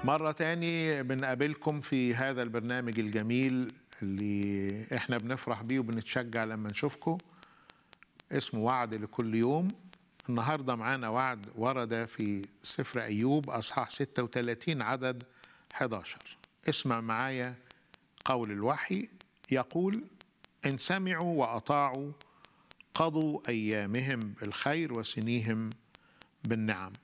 مرة تاني بنقابلكم في هذا البرنامج الجميل اللي احنا بنفرح بيه وبنتشجع لما نشوفكم اسمه وعد لكل يوم النهاردة معانا وعد ورد في سفر أيوب أصحاح 36 عدد 11 اسمع معايا قول الوحي يقول إن سمعوا وأطاعوا قضوا أيامهم بالخير وسنيهم بالنعم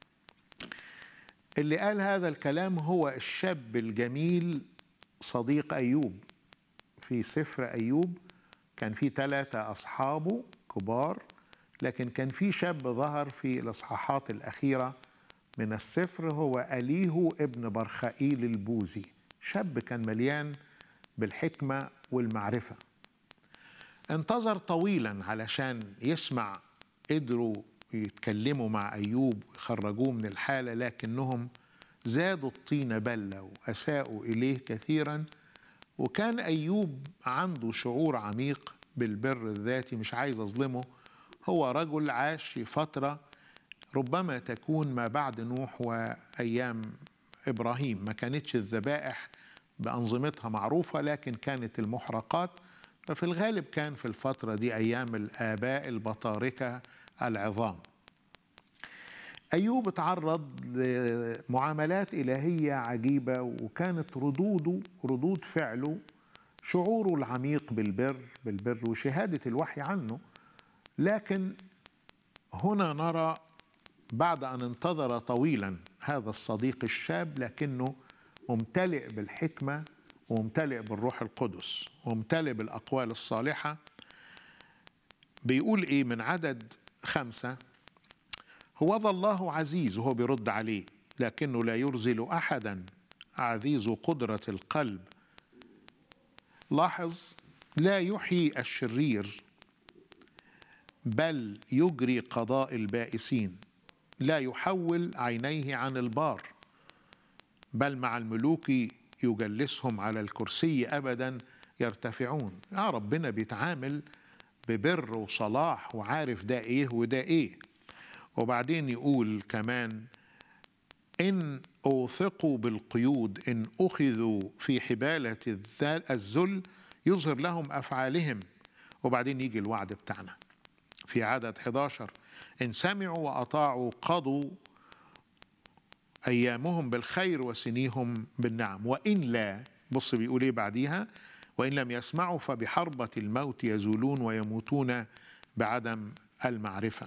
اللي قال هذا الكلام هو الشاب الجميل صديق أيوب في سفر أيوب كان في ثلاثة أصحابه كبار لكن كان في شاب ظهر في الإصحاحات الأخيرة من السفر هو أليهو ابن برخائيل البوزي شاب كان مليان بالحكمة والمعرفة انتظر طويلا علشان يسمع قدروا يتكلموا مع أيوب ويخرجوه من الحالة لكنهم زادوا الطين بلة وأساءوا إليه كثيرا وكان أيوب عنده شعور عميق بالبر الذاتي مش عايز أظلمه هو رجل عاش في فترة ربما تكون ما بعد نوح وأيام إبراهيم ما كانتش الذبائح بأنظمتها معروفة لكن كانت المحرقات ففي الغالب كان في الفترة دي أيام الآباء البطاركة العظام أيوب تعرض لمعاملات إلهية عجيبة وكانت ردوده ردود فعله شعوره العميق بالبر بالبر وشهادة الوحي عنه لكن هنا نرى بعد أن انتظر طويلا هذا الصديق الشاب لكنه ممتلئ بالحكمة وممتلئ بالروح القدس وممتلئ بالأقوال الصالحة بيقول إيه من عدد خمسة هو ذا الله عزيز وهو بيرد عليه لكنه لا يرزل أحدا عزيز قدرة القلب لاحظ لا يحيي الشرير بل يجري قضاء البائسين لا يحول عينيه عن البار بل مع الملوك يجلسهم على الكرسي ابدا يرتفعون يا ربنا بيتعامل ببر وصلاح وعارف ده ايه وده ايه وبعدين يقول كمان ان اوثقوا بالقيود ان اخذوا في حباله الذل يظهر لهم افعالهم وبعدين يجي الوعد بتاعنا في عدد 11 ان سمعوا واطاعوا قضوا ايامهم بالخير وسنيهم بالنعم وان لا بص بيقول ايه بعديها وان لم يسمعوا فبحربه الموت يزولون ويموتون بعدم المعرفه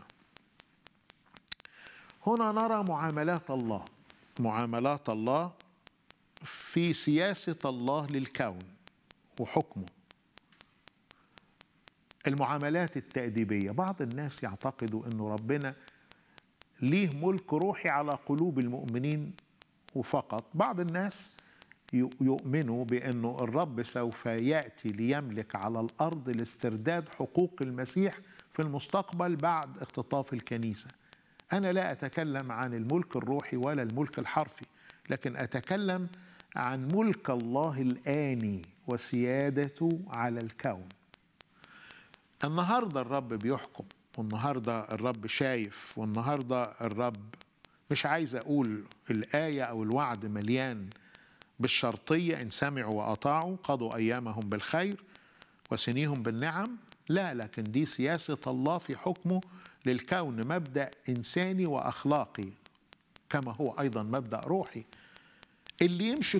هنا نرى معاملات الله معاملات الله في سياسه الله للكون وحكمه المعاملات التأديبية بعض الناس يعتقدوا أن ربنا ليه ملك روحي على قلوب المؤمنين وفقط بعض الناس يؤمنوا بأنه الرب سوف يأتي ليملك على الأرض لاسترداد حقوق المسيح في المستقبل بعد اختطاف الكنيسة أنا لا أتكلم عن الملك الروحي ولا الملك الحرفي لكن أتكلم عن ملك الله الآني وسيادته على الكون النهارده الرب بيحكم والنهارده الرب شايف والنهارده الرب مش عايز اقول الايه او الوعد مليان بالشرطيه ان سمعوا واطاعوا قضوا ايامهم بالخير وسنيهم بالنعم لا لكن دي سياسه الله في حكمه للكون مبدا انساني واخلاقي كما هو ايضا مبدا روحي اللي يمشي